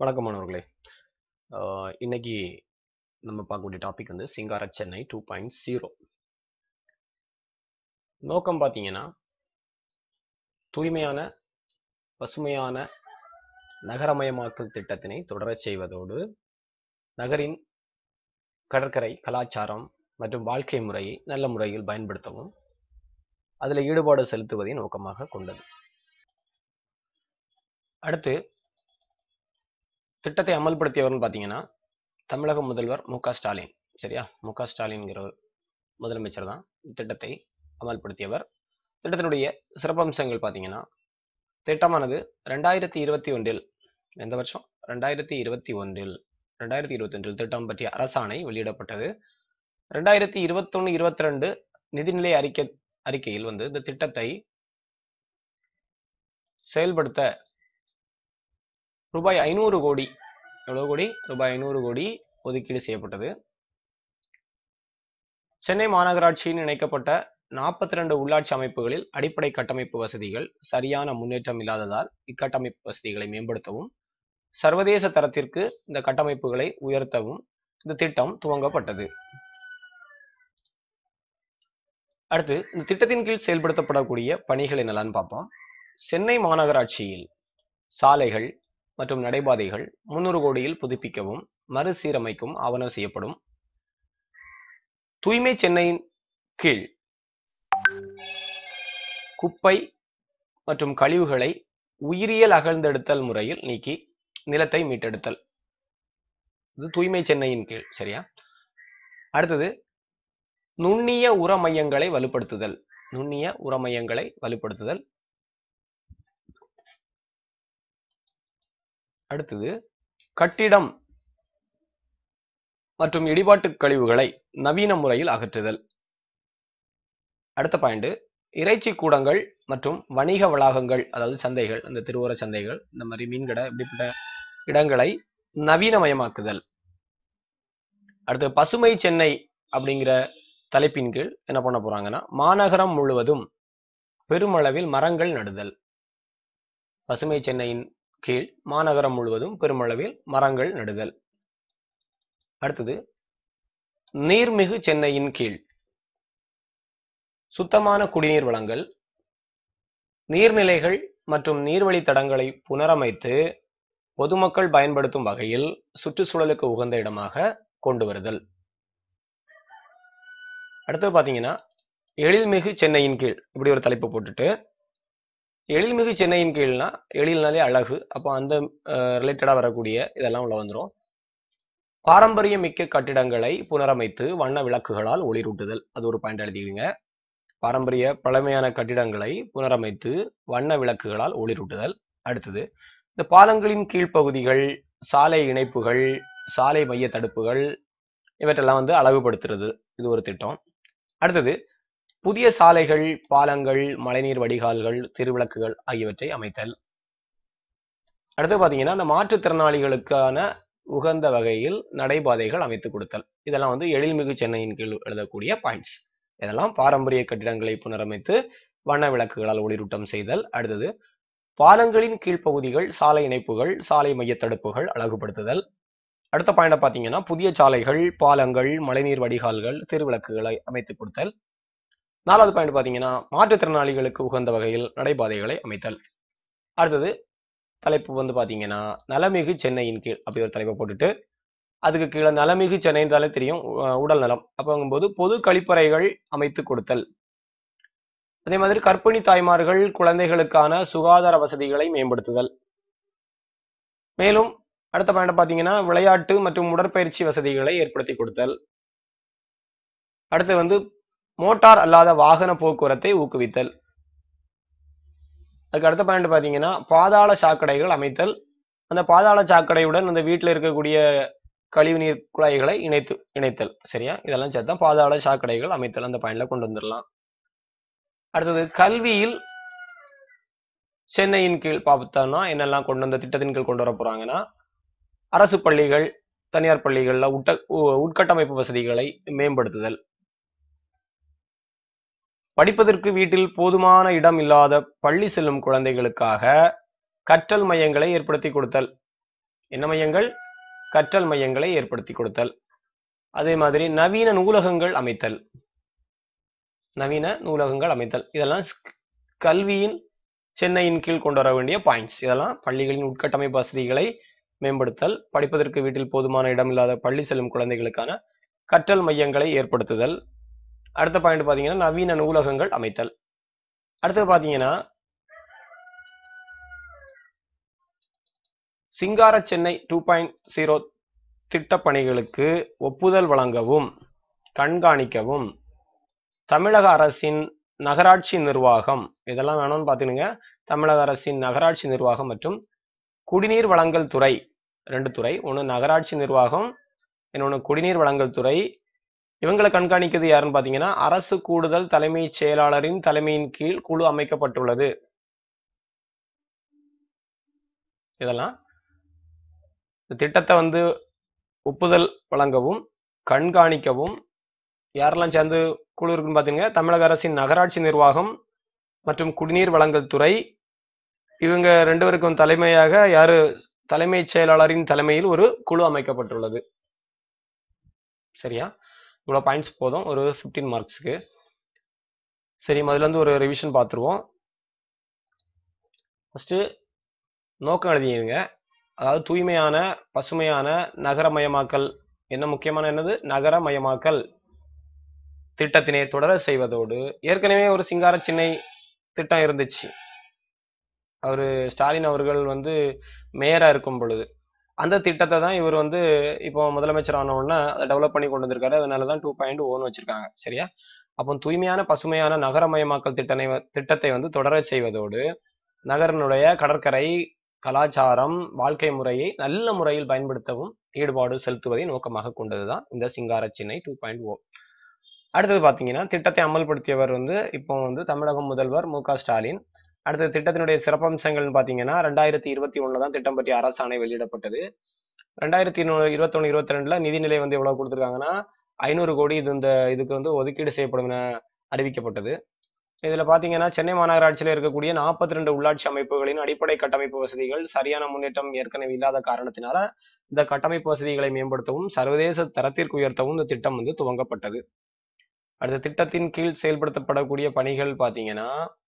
வணக்கம் மாணவர்களே ஆஹ் இன்னைக்கு நம்ம பார்க்கக்கூடிய டாபிக் வந்து சிங்கார சென்னை டூ பாயிண்ட் ஜீரோ நோக்கம் பார்த்தீங்கன்னா தூய்மையான பசுமையான நகரமயமாக்கல் திட்டத்தினை தொடரச் செய்வதோடு நகரின் கடற்கரை கலாச்சாரம் மற்றும் வாழ்க்கை முறையை நல்ல முறையில் பயன்படுத்தவும் அதில் ஈடுபாடு செலுத்துவதை நோக்கமாக கொண்டது அடுத்து திட்டத்தை அமல்படுத்தியவர்னு பார்த்தீங்கன்னா தமிழக முதல்வர் மு க ஸ்டாலின் சரியா மு க ஸ்டாலின்கிற ஒரு முதலமைச்சர் தான் திட்டத்தை அமல்படுத்தியவர் திட்டத்தினுடைய சிறப்பம்சங்கள் பார்த்தீங்கன்னா திட்டமானது ரெண்டாயிரத்தி இருபத்தி ஒன்றில் எந்த வருஷம் ரெண்டாயிரத்தி இருபத்தி ஒன்றில் ரெண்டாயிரத்தி இருபத்தி ஒன்றில் திட்டம் பற்றிய அரசாணை வெளியிடப்பட்டது ரெண்டாயிரத்தி இருபத்தொன்னு இருபத்தி ரெண்டு நிதிநிலை அறிக்கை அறிக்கையில் வந்து இந்த திட்டத்தை செயல்படுத்த ரூபாய் ஐநூறு கோடி எவ்வளவு கோடி ரூபாய் ஐநூறு கோடி ஒதுக்கீடு செய்யப்பட்டது சென்னை மாநகராட்சியின் இணைக்கப்பட்ட நாற்பத்தி ரெண்டு உள்ளாட்சி அமைப்புகளில் அடிப்படை கட்டமைப்பு வசதிகள் சரியான முன்னேற்றம் இல்லாததால் இக்கட்டமைப்பு வசதிகளை மேம்படுத்தவும் சர்வதேச தரத்திற்கு இந்த கட்டமைப்புகளை உயர்த்தவும் இந்த திட்டம் துவங்கப்பட்டது அடுத்து இந்த திட்டத்தின் கீழ் செயல்படுத்தப்படக்கூடிய பணிகள் என்னெல்லாம் பார்ப்போம் சென்னை மாநகராட்சியில் சாலைகள் மற்றும் நடைபாதைகள் முன்னூறு கோடியில் புதுப்பிக்கவும் மறுசீரமைக்கும் ஆவணம் செய்யப்படும் தூய்மை சென்னையின் கீழ் குப்பை மற்றும் கழிவுகளை உயிரியல் அகழ்ந்தெடுத்தல் முறையில் நீக்கி நிலத்தை மீட்டெடுத்தல் இது தூய்மை சென்னையின் கீழ் சரியா அடுத்தது நுண்ணிய உர மையங்களை வலுப்படுத்துதல் நுண்ணிய உர மையங்களை வலுப்படுத்துதல் அடுத்தது கட்டிடம் மற்றும் இடிபாட்டு கழிவுகளை நவீன முறையில் அகற்றுதல் அடுத்த பாயிண்ட் இறைச்சி கூடங்கள் மற்றும் வணிக வளாகங்கள் அதாவது சந்தைகள் இந்த திருவோர சந்தைகள் இந்த மாதிரி மீன்கடை இப்படிப்பட்ட இடங்களை நவீனமயமாக்குதல் அடுத்து பசுமை சென்னை அப்படிங்கிற தலைப்பின் கீழ் என்ன பண்ண போறாங்கன்னா மாநகரம் முழுவதும் பெருமளவில் மரங்கள் நடுதல் பசுமை சென்னையின் கீழ் மாநகரம் முழுவதும் பெருமளவில் மரங்கள் நடுதல் அடுத்தது நீர்மிகு சென்னையின் கீழ் சுத்தமான குடிநீர் வழங்கல் நீர்நிலைகள் மற்றும் நீர்வழி தடங்களை புனரமைத்து பொதுமக்கள் பயன்படுத்தும் வகையில் சுற்றுச்சூழலுக்கு உகந்த இடமாக கொண்டு வருதல் அடுத்து பாத்தீங்கன்னா எழில்மிகு சென்னையின் கீழ் இப்படி ஒரு தலைப்பு போட்டுட்டு எழில்மிகு சென்னையின் கீழ்னா எழில்னாலே அழகு அப்போ அந்த ரிலேட்டடா வரக்கூடிய இதெல்லாம் உள்ள வந்துடும் பாரம்பரிய மிக்க கட்டிடங்களை புனரமைத்து வண்ண விளக்குகளால் ஒளிரூட்டுதல் அது ஒரு பாயிண்ட் எழுதிடுங்க பாரம்பரிய பழமையான கட்டிடங்களை புனரமைத்து வண்ண விளக்குகளால் ஒளிரூட்டுதல் அடுத்தது இந்த பாலங்களின் கீழ்ப்பகுதிகள் சாலை இணைப்புகள் சாலை மைய தடுப்புகள் இவற்றெல்லாம் வந்து அழகுபடுத்துறது இது ஒரு திட்டம் அடுத்தது புதிய சாலைகள் பாலங்கள் மழைநீர் வடிகால்கள் திருவிளக்குகள் ஆகியவற்றை அமைத்தல் அடுத்து பாத்தீங்கன்னா அந்த மாற்றுத்திறனாளிகளுக்கான உகந்த வகையில் நடைபாதைகள் அமைத்து கொடுத்தல் இதெல்லாம் வந்து எழில்மிகு சென்னையின் கீழ் எழுதக்கூடிய பாயிண்ட்ஸ் இதெல்லாம் பாரம்பரிய கட்டிடங்களை புனரமைத்து வண்ண விளக்குகளால் ஒளிரூட்டம் செய்தல் அடுத்தது பாலங்களின் கீழ்ப்பகுதிகள் சாலை இணைப்புகள் சாலை மைய தடுப்புகள் அழகுபடுத்துதல் அடுத்த பாயிண்ட பாத்தீங்கன்னா புதிய சாலைகள் பாலங்கள் மழைநீர் வடிகால்கள் திருவிளக்குகளை அமைத்து கொடுத்தல் நாலாவது பாயிண்ட் பாத்தீங்கன்னா மாற்றுத்திறனாளிகளுக்கு உகந்த வகையில் நடைபாதைகளை அமைத்தல் அடுத்தது தலைப்பு வந்து பாத்தீங்கன்னா நலமிகு சென்னையின் கீழ் அப்படி ஒரு தலைப்பை போட்டுட்டு அதுக்கு கீழே நலமிகு சென்னைன்றாலே தெரியும் உடல் நலம் அப்போங்கும்போது பொது கழிப்பறைகள் அமைத்து கொடுத்தல் அதே மாதிரி கர்ப்பிணி தாய்மார்கள் குழந்தைகளுக்கான சுகாதார வசதிகளை மேம்படுத்துதல் மேலும் அடுத்த பாயிண்ட் பாத்தீங்கன்னா விளையாட்டு மற்றும் உடற்பயிற்சி வசதிகளை ஏற்படுத்தி கொடுத்தல் அடுத்து வந்து மோட்டார் அல்லாத வாகன போக்குவரத்தை ஊக்குவித்தல் அதுக்கு அடுத்த பாயிண்ட் பாத்தீங்கன்னா பாதாள சாக்கடைகள் அமைத்தல் அந்த பாதாள சாக்கடையுடன் அந்த வீட்டில் இருக்கக்கூடிய கழிவுநீர் குழாய்களை இணைத்து இணைத்தல் சரியா இதெல்லாம் சேர்த்தா பாதாள சாக்கடைகள் அமைத்தல் அந்த பாயிண்ட்ல கொண்டு வந்துடலாம் அடுத்தது கல்வியில் சென்னையின் கீழ் பார்த்தோம்னா என்னெல்லாம் கொண்டு வந்த திட்டத்தின் கீழ் கொண்டு வர போறாங்கன்னா அரசு பள்ளிகள் தனியார் பள்ளிகள்ல உட்ட உட்கட்டமைப்பு வசதிகளை மேம்படுத்துதல் படிப்பதற்கு வீட்டில் போதுமான இடம் இல்லாத பள்ளி செல்லும் குழந்தைகளுக்காக கற்றல் மையங்களை ஏற்படுத்தி கொடுத்தல் என்ன மையங்கள் கற்றல் மையங்களை ஏற்படுத்தி கொடுத்தல் அதே மாதிரி நவீன நூலகங்கள் அமைத்தல் நவீன நூலகங்கள் அமைத்தல் இதெல்லாம் ஸ்- கல்வியின் சென்னையின் கீழ் கொண்டு வர வேண்டிய பாயிண்ட்ஸ் இதெல்லாம் பள்ளிகளின் உட்கட்டமைப்பு வசதிகளை மேம்படுத்தல் படிப்பதற்கு வீட்டில் போதுமான இடமில்லாத பள்ளி செல்லும் குழந்தைகளுக்கான கற்றல் மையங்களை ஏற்படுத்துதல் அடுத்த பாயிண்ட் பாத்தீங்கன்னா நவீன நூலகங்கள் அமைத்தல் அடுத்தது பாத்தீங்கன்னா Singara Chennai two point zero திட்டப்பணிகளுக்கு ஒப்புதல் வழங்கவும் கண்காணிக்கவும் தமிழக அரசின் நகராட்சி நிர்வாகம் இதெல்லாம் வேணும்னு பார்த்துடுங்க தமிழக அரசின் நகராட்சி நிர்வாகம் மற்றும் குடிநீர் வழங்கல் துறை ரெண்டு துறை ஒன்று நகராட்சி நிர்வாகம் இன்னொன்று குடிநீர் வழங்கல் துறை இவங்களை கண்காணிக்கிறது யாருன்னு பார்த்தீங்கன்னா அரசு கூடுதல் தலைமைச் செயலாளரின் தலைமையின் கீழ் குழு அமைக்கப்பட்டுள்ளது இதெல்லாம் இந்த திட்டத்தை வந்து ஒப்புதல் வழங்கவும் கண்காணிக்கவும் யாரெல்லாம் சேர்ந்து குழு இருக்குன்னு பார்த்தீங்க தமிழக அரசின் நகராட்சி நிர்வாகம் மற்றும் குடிநீர் வழங்கல் துறை இவங்க ரெண்டு பேருக்கும் தலைமையாக யாரு தலைமைச் செயலாளரின் தலைமையில் ஒரு குழு அமைக்கப்பட்டுள்ளது சரியா இவ்வளோ பாயிண்ட்ஸ் போதும் ஒரு ஃபிஃப்டீன் மார்க்ஸ்க்கு சரி முதல்ல இருந்து ஒரு ரிவிஷன் பார்த்துருவோம் ஃபஸ்ட்டு நோக்கம் எழுதிடுங்க அதாவது தூய்மையான பசுமையான நகரமயமாக்கல் என்ன முக்கியமான என்னது நகரமயமாக்கல் திட்டத்தினை தொடர செய்வதோடு ஏற்கனவே ஒரு சிங்கார சின்னை திட்டம் இருந்துச்சு அவரு ஸ்டாலின் அவர்கள் வந்து மேயரா இருக்கும் பொழுது அந்த திட்டத்தை தான் இவர் வந்து இப்போ முதலமைச்சர் ஆன உடனே அதை டெவலப் பண்ணி கொண்டு வந்திருக்காரு அதனால தான் டூ பாயிண்ட் ஓன்னு வச்சிருக்காங்க சரியா அப்போ தூய்மையான பசுமையான நகரமயமாக்கல் திட்டனை வ- திட்டத்தை வந்து தொடர செய்வதோடு நகரனுடைய கடற்கரை கலாச்சாரம் வாழ்க்கை முறையை நல்ல முறையில் பயன்படுத்தவும் ஈடுபாடு செலுத்துவதை நோக்கமாக கொண்டதுதான் இந்த சிங்கார சென்னை டூ பாயிண்ட் ஓ அடுத்தது பாத்தீங்கன்னா திட்டத்தை அமல்படுத்தியவர் வந்து இப்போ வந்து தமிழக முதல்வர் மு க ஸ்டாலின் அடுத்தது திட்டத்தினுடைய சிறப்பம்சங்கள்னு பாத்தீங்கன்னா ரெண்டாயிரத்தி இருபத்தி ஒண்ணுல தான் திட்டம் பற்றிய அரசாணை வெளியிடப்பட்டது ரெண்டாயிரத்தி இருபத்தொன்னு இருபத்தி ரெண்டுல நிதிநிலை வந்து எவ்வளவு கொடுத்துருக்காங்கன்னா ஐநூறு கோடி இது இந்த இதுக்கு வந்து ஒதுக்கீடு செய்யப்படும் என அறிவிக்கப்பட்டது இதுல பாத்தீங்கன்னா சென்னை மாநகராட்சியில் இருக்கக்கூடிய நாற்பத்தி ரெண்டு உள்ளாட்சி அமைப்புகளின் அடிப்படை கட்டமைப்பு வசதிகள் சரியான முன்னேற்றம் ஏற்கனவே இல்லாத காரணத்தினால இந்த கட்டமைப்பு வசதிகளை மேம்படுத்தவும் சர்வதேச தரத்திற்கு உயர்த்தவும் இந்த திட்டம் வந்து துவங்கப்பட்டது அடுத்த திட்டத்தின் கீழ் செயல்படுத்தப்படக்கூடிய பணிகள் பாத்தீங்கன்னா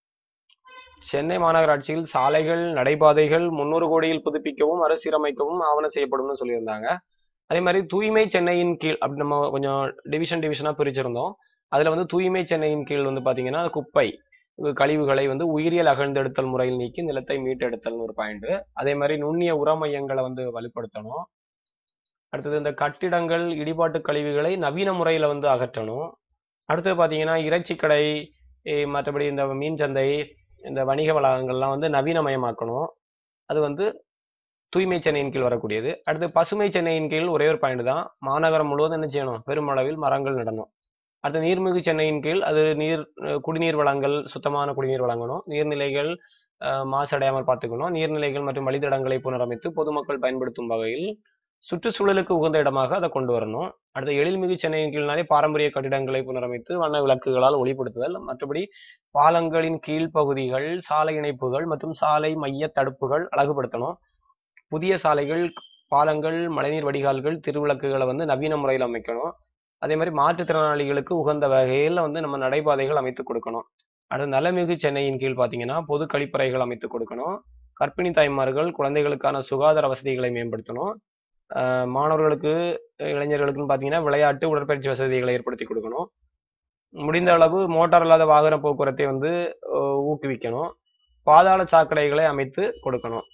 சென்னை மாநகராட்சியில் சாலைகள் நடைபாதைகள் முன்னூறு கோடியில் புதுப்பிக்கவும் மறுசீரமைக்கவும் ஆவணம் செய்யப்படும்னு சொல்லியிருந்தாங்க அதே மாதிரி தூய்மை சென்னையின் கீழ் அப்படி நம்ம கொஞ்சம் டிவிஷன் டிவிஷனா பிரிச்சிருந்தோம் அதுல வந்து தூய்மை சென்னையின் கீழ் வந்து பாத்தீங்கன்னா குப்பை இது கழிவுகளை வந்து உயிரியல் அகழ்ந்தெடுத்தல் முறையில் நீக்கி நிலத்தை மீட்டெடுத்தல்னு ஒரு பாயிண்ட் அதே மாதிரி நுண்ணிய உர மையங்களை வந்து வலுப்படுத்தணும் அடுத்தது இந்த கட்டிடங்கள் இடிபாட்டு கழிவுகளை நவீன முறையில வந்து அகற்றணும் அடுத்தது பாத்தீங்கன்னா இறைச்சி கடை eh, மற்றபடி இந்த மீன் சந்தை இந்த வணிக வளாகங்கள்லாம் வந்து நவீனமயமாக்கணும் அது வந்து தூய்மை சென்னையின் கீழ் வரக்கூடியது அடுத்து பசுமை சென்னையின் கீழ் ஒரே ஒரு பாயிண்ட் தான் மாநகரம் முழுவதும் என்ன செய்யணும் பெருமளவில் மரங்கள் நடணும் அடுத்து நீர்மிகு சென்னையின் கீழ் அது நீர் அஹ், குடிநீர் வளங்கள் சுத்தமான குடிநீர் வழங்கணும் நீர்நிலைகள் அஹ், மாசடையாமல் பார்த்துக்கணும் நீர்நிலைகள் மற்றும் வழித்தடங்களை புனரமைத்து பொதுமக்கள் பயன்படுத்தும் வகையில் சுற்றுச்சூழலுக்கு உகந்த இடமாக அதை கொண்டு வரணும் அடுத்து எழில்மிகு சென்னையின் கீழ்னாலே பாரம்பரிய கட்டிடங்களை புனரமைத்து வண்ண விளக்குகளால் ஒளிப்படுத்துதல் மற்றபடி பாலங்களின் கீழ்ப்பகுதிகள் சாலை இணைப்புகள் மற்றும் சாலை மைய தடுப்புகள் அழகுபடுத்தணும் புதிய சாலைகள் பாலங்கள் மழைநீர் வடிகால்கள் திருவிளக்குகளை வந்து நவீன முறையில் அமைக்கணும் அதே மாதிரி மாற்றுத்திறனாளிகளுக்கு உகந்த வகையில் வந்து நம்ம நடைபாதைகள் அமைத்து கொடுக்கணும் அடுத்து நலமிகு சென்னையின் கீழ் பார்த்தீங்கன்னா பொது கழிப்பறைகள் அமைத்து கொடுக்கணும் கர்ப்பிணி தாய்மார்கள் குழந்தைகளுக்கான சுகாதார வசதிகளை மேம்படுத்தணும் ஆஹ் மாணவர்களுக்கு இளைஞர்களுக்குன்னு பார்த்தீங்கன்னா விளையாட்டு உடற்பயிற்சி வசதிகளை ஏற்படுத்தி கொடுக்கணும் முடிந்த அளவு மோட்டார் இல்லாத வாகன போக்குவரத்தை வந்து ஆஹ் ஊக்குவிக்கணும் பாதாள சாக்கடைகளை அமைத்து கொடுக்கணும்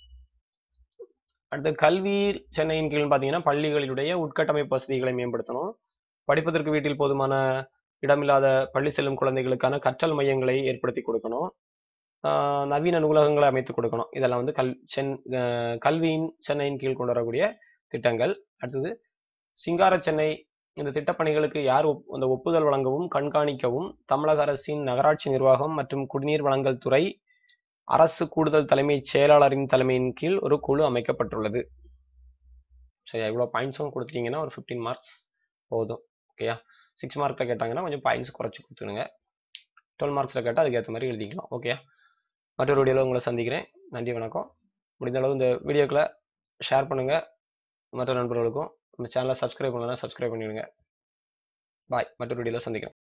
அடுத்து கல்வி சென்னையின் கீழ் பார்த்தீங்கன்னா பள்ளிகளினுடைய உட்கட்டமைப்பு வசதிகளை மேம்படுத்தணும் படிப்பதற்கு வீட்டில் போதுமான இடமில்லாத பள்ளி செல்லும் குழந்தைகளுக்கான கற்றல் மையங்களை ஏற்படுத்தி கொடுக்கணும் ஆஹ் நவீன நூலகங்களை அமைத்து கொடுக்கணும் இதெல்லாம் வந்து கல் சென் ஆஹ் கல்வியின் சென்னையின் கீழ் கொண்டு வரக்கூடிய திட்டங்கள் அடுத்தது சிங்கார சென்னை இந்த திட்டப்பணிகளுக்கு யார் ஒப்- அந்த ஒப்புதல் வழங்கவும் கண்காணிக்கவும் தமிழக அரசின் நகராட்சி நிர்வாகம் மற்றும் குடிநீர் வழங்கல் துறை அரசு கூடுதல் தலைமைச் செயலாளரின் தலைமையின் கீழ் ஒரு குழு அமைக்கப்பட்டுள்ளது சரி இவ்வளோ பாயிண்ட்ஸும் கொடுத்துட்டீங்கன்னா ஒரு ஃபிஃப்டீன் மார்க்ஸ் போதும் ஓகேயா சிக்ஸ் மார்க்கில் கேட்டாங்கன்னா கொஞ்சம் பாயிண்ட்ஸ் குறைச்சி கொடுத்துடுங்க டுவெல் மார்க்ஸில் கேட்டால் அதுக்கேற்ற மாதிரி எழுதிக்கலாம் ஓகே மற்றொரு வீடியோவில் உங்களை சந்திக்கிறேன் நன்றி வணக்கம் முடிந்த அளவு இந்த வீடியோக்களை ஷேர் பண்ணுங்கள் மற்ற நண்பர்களுக்கும் நம்ம சேனலை சப்ஸ்கிரைப் பண்ணலன்னா சப்ஸ்கிரைப் பண்ணிடுங்க பாய் மற்றொரு வீடியோவில் சந்திக்கிறேன்